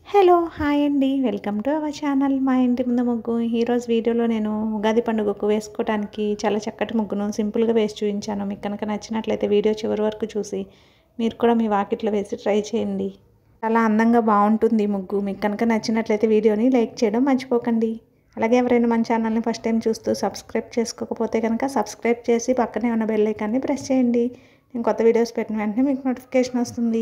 hello hi అండి welcome to our channel మా ఇంటి ముందు ముగ్గు ఈరోజు వీడియోలో నేను ఉగాది పండుగకు వేసుకోవడానికి చాలా చక్కటి ముగ్గును సింపుల్గా వేసి చూపించాను మీకు కనుక నచ్చినట్లయితే వీడియో చివరి వరకు చూసి మీరు కూడా మీ వాకిట్లో వేసి ట్రై చేయండి చాలా అందంగా బాగుంటుంది ఈ ముగ్గు మీకు కనుక నచ్చినట్లయితే వీడియోని లైక్ చేయడం మర్చిపోకండి అలాగే ఎవరైనా మన ఛానల్ని ఫస్ట్ టైం చూస్తూ సబ్స్క్రైబ్ చేసుకోకపోతే కనుక సబ్స్క్రైబ్ చేసి పక్కనే ఉన్న బెల్ ఐకాన్ని ప్రెస్ చేయండి నేను కొత్త వీడియోస్ పెట్టిన వెంటనే మీకు నోటిఫికేషన్ వస్తుంది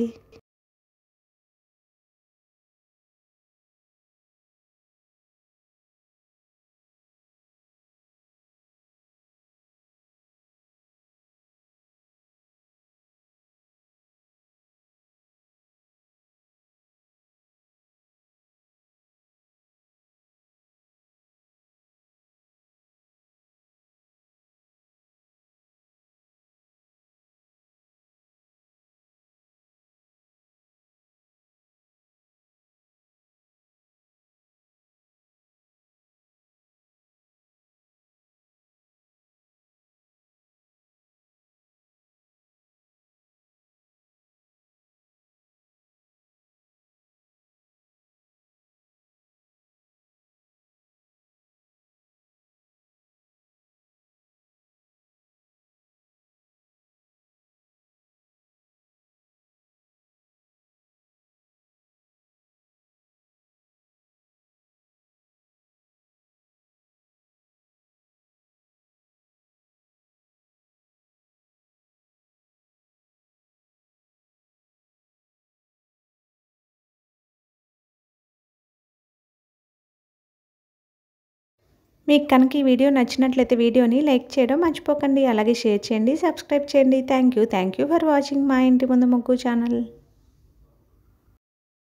మీకు కనుక ఈ వీడియో నచ్చినట్లయితే వీడియోని లైక్ చేయడం మర్చిపోకండి అలాగే షేర్ చేయండి సబ్స్క్రైబ్ చేయండి thank you thank you for watching మా ఇంటి ముందు ముగ్గు ఛానల్